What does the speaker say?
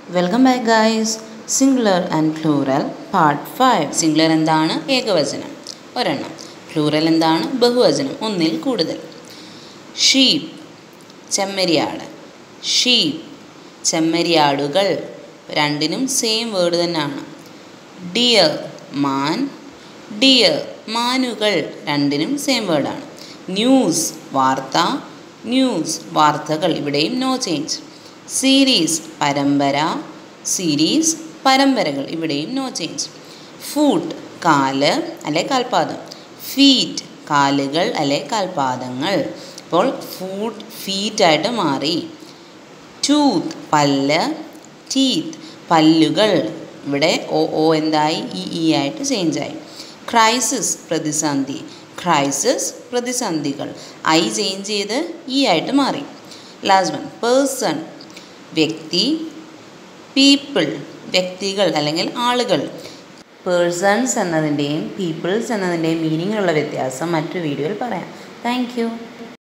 welcome back guys singular and plural part five singular എന്താണ് ഏകവചനം ഒരെണ്ണം പ്ലൂറൽ എന്താണ് ബഹുവചനം ഒന്നിൽ കൂടുതൽ ഷീപ്പ് ചെമ്മരിയാട് ഷീപ്പ് ചെമ്മരിയാടുകൾ രണ്ടിനും സെയിം വേർഡ് തന്നെയാണ് ഡിയർ മാൻ ഡിയർ മാനുകൾ രണ്ടിനും സെയിം വേർഡാണ് ന്യൂസ് വാർത്ത ന്യൂസ് വാർത്തകൾ ഇവിടെയും നോ ചേഞ്ച് സീരീസ് പരമ്പര സീരീസ് പരമ്പരകൾ ഇവിടെയും നോ ചേഞ്ച് ഫൂട്ട് കാല് അല്ലെ കാൽപാദം ഫീറ്റ് കാലുകൾ അല്ലെ കാൽപാദങ്ങൾ ഇപ്പോൾ ഫൂട്ട് ഫീറ്റായിട്ട് മാറി ടൂത്ത് പല്ല് ടീത്ത് പല്ലുകൾ ഇവിടെ ഒ ഓ എന്തായി ഇ ഇ ആയിട്ട് ചേഞ്ചായി ക്രൈസിസ് പ്രതിസന്ധി ക്രൈസിസ് പ്രതിസന്ധികൾ ഐ ചേഞ്ച് ചെയ്ത് ഇ ആയിട്ട് മാറി ലാസ്റ്റ് വൺ പേഴ്സൺ വ്യക്തി പീപ്പിൾ വ്യക്തികൾ അല്ലെങ്കിൽ ആളുകൾ പേഴ്സൺസ് എന്നതിൻ്റെയും പീപ്പിൾസ് എന്നതിൻ്റെയും മീനിങ്ങിലുള്ള വ്യത്യാസം മറ്റൊരു വീഡിയോയിൽ പറയാം താങ്ക്